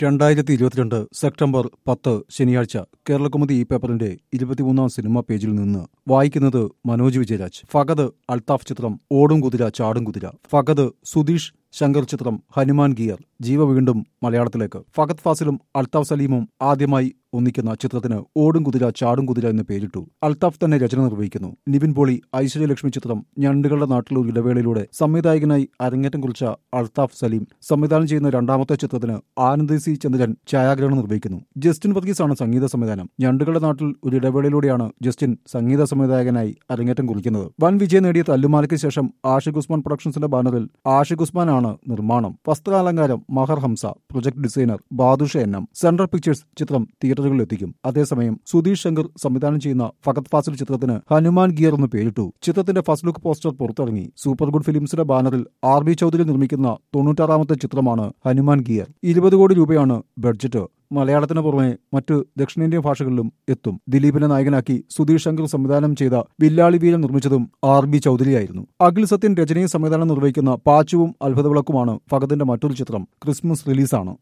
രണ്ടായിരത്തി ഇരുപത്തിരണ്ട് സെപ്റ്റംബർ പത്ത് ശനിയാഴ്ച കേരളകൗമുദി ഈ പേപ്പറിന്റെ ഇരുപത്തിമൂന്നാം സിനിമ പേജിൽ നിന്ന് വായിക്കുന്നത് മനോജ് വിജയരാജ് ഫഗത് അൽത്താഫ് ചിത്രം ഓടും കുതിര ചാടും കുതിര ഫഗത് സുധീഷ് ശങ്കർ ചിത്രം ഹനുമാൻ ഗിയർ ജീവ വീണ്ടും മലയാളത്തിലേക്ക് ഫഗത് ഫാസിലും അൽത്താഫ് സലീമും ആദ്യമായി ഒന്നിക്കുന്ന ചിത്രത്തിന് ഓടും കുതിര ചാടും കുതിര എന്ന് പേരിട്ടു അൽത്താഫ് തന്നെ രചന നിർവഹിക്കുന്നു നിവിൻ പോളി ഐശ്വര്യലക്ഷ്മി ചിത്രം ഞണ്ടുകളുടെ നാട്ടിലൊരു ഇടവേളയിലൂടെ സംവിധായകനായി അരങ്ങേറ്റം കുറിച്ച അൽത്താഫ് സലീം സംവിധാനം ചെയ്യുന്ന രണ്ടാമത്തെ ചിത്രത്തിന് ആനന്ദ് സി ചന്ദ്രൻ ഛായാഗ്രഹണം നിർവഹിക്കുന്നു ജസ്റ്റിൻ വർഗീസ് ആണ് സംഗീത സംവിധാനം ഞണ്ടുകളുടെ നാട്ടിൽ ഒരു ഇടവേളയിലൂടെയാണ് ജസ്റ്റിൻ സംഗീത സംവിധായകനായി അരങ്ങേറ്റം കുറിക്കുന്നത് വൻ വിജയം നേടിയ തല്ലുമാലയ്ക്ക് ശേഷം ആഷിഖ് ഉസ്മാൻ പ്രൊഡക്ഷൻസിന്റെ ബാനറിൽ ആഷിഖ് ഉസ്മാൻ ആണ് നിർമ്മാണം വസ്ത്രാലങ്കാരം മഹർ ഹംസ പ്രൊജക്ട് ഡിസൈനർ ബാദുഷ എണ്ണം സെൻട്രൽ പിക്ചേഴ്സ് ചിത്രം തിയേറ്ററുകളിൽ എത്തിക്കും അതേസമയം സുധീഷ് ശങ്കർ സംവിധാനം ചെയ്യുന്ന ഫഗത് ഫാസിൽ ചിത്രത്തിന് ഹനുമാൻ ഗിയർ എന്ന് പേരിട്ടു ചിത്രത്തിന്റെ ഫസ്റ്റ് ലുക്ക് പോസ്റ്റർ പുറത്തിറങ്ങി സൂപ്പർ ഗുഡ് ഫിലിംസിന്റെ ബാനറിൽ ആർ ബി ചൌധരി നിർമ്മിക്കുന്ന തൊണ്ണൂറ്റാറാമത്തെ ചിത്രമാണ് ഹനുമാൻ ഗിയർ ഇരുപത് കോടി രൂപയാണ് ബഡ്ജറ്റ് മലയാളത്തിന് പുറമെ മറ്റ് ദക്ഷിണേന്ത്യൻ ഭാഷകളിലും എത്തും ദിലീപിനെ നായകനാക്കി സുധീർ ശങ്കർ സംവിധാനം ചെയ്ത വില്ലാളി വീരൻ നിർമ്മിച്ചതും ആർ ബി ചൌധരിയായിരുന്നു അഖിൽ സത്യൻ രചനയും സംവിധാനം നിർവഹിക്കുന്ന പാച്ചുവും അത്ഭുതവിളക്കുമാണ് ഫഗതിന്റെ മറ്റൊരു ചിത്രം ക്രിസ്മസ് റിലീസാണ്